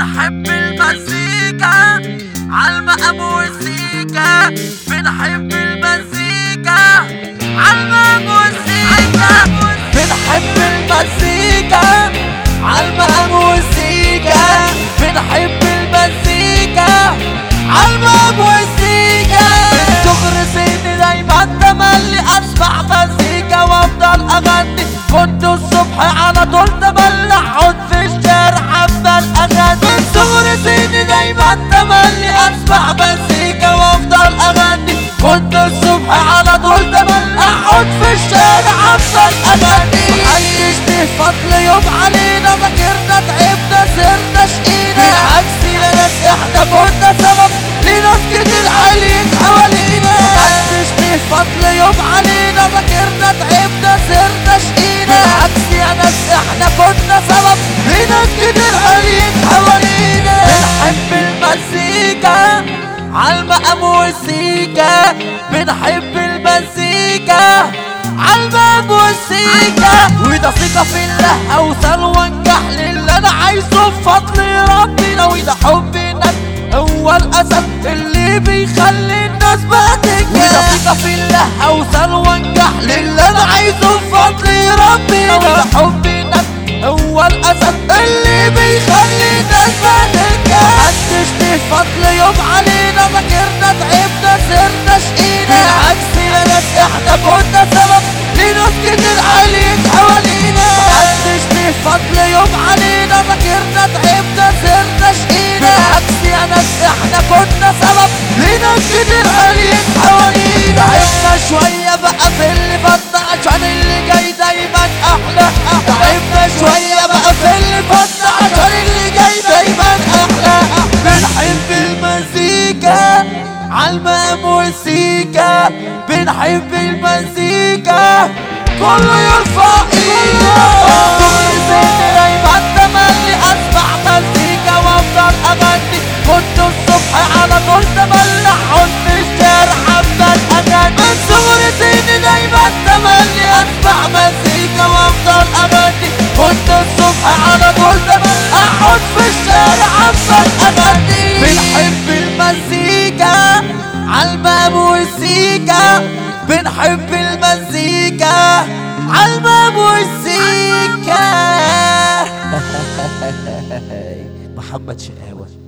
بنحب المزيكا عالمقام والسيكا بنحب المزيكا عالمقام والسيكا بنحب المزيكا عالمقام والسيكا بنحب المزيكا عالمقام والسيكا من صغر سني دايما تملي اسمع مزيكا وافضل اغني كنت الصبح على طول تملي اقعد في الشارع افضل اغني من صغر سني دايما تملي اسمع مزيكا وافضل اغني كنت الصبح على طول تملي اقعد في الشارع افضل اغني محدش ليه فضل يوم علينا ذاكرنا تعبنا سرنا شقينا بالعكس يا ناس احنا كنا سبب لناس كتير عاليين حوالينا محدش ليه فضل يوم علينا ذاكرنا تعبنا سرنا شقينا بالعكس يا ناس احنا كنا سبب لناس كتير عاليين حوالينا بنحب المزيكا عالمقام والسيكا بنحب المزيكا عالمقام والسيكا وده ثقة في الله اوصل وانجح للي انا عايزه بفضل ربنا وده حب الناس هو الاسد اللي بيخلي الناس بقى تنجح وده ثقة في الله اوصل وانجح للي انا عايزه بفضل ربنا وده حب الناس هو الاسد اللي بيخلي الناس بقى تنجح محدش ليه فضل يوم علينا ذاكرنا تعبنا سرنا شقينا بالعكس يا ناس احنا كنا سبب لناس كتير عاليين حوالينا محدش ليه فضل يوم علينا ذاكرنا تعبنا سرنا شقينا بالعكس يا ناس احنا كنا سبب لناس كتير عاليين حوالينا تعبنا شوية بقى في اللي فاتنا عشان اللي جاي دايما احلى تعبنا شوية بقى في اللي فاتنا عشان اللي جاي دايما احلى بنحب المزيكا عالمقام والسيكا بنحب المزيكا كله يرفع ايده كل سن دايما تملي اسمع مزيكا وافضل اغني كنت الصبح على طول تملي اقعد في الشارع افضل اغني من صغر سني دايما تملي اسمع مزيكا وافضل اغني كنت الصبح على طول تملي اقعد في الشارع افضل اغني بنحب المزيكا عالباب والسيكا بنحب المزيكا عالباب والسيكا محمد شقاوة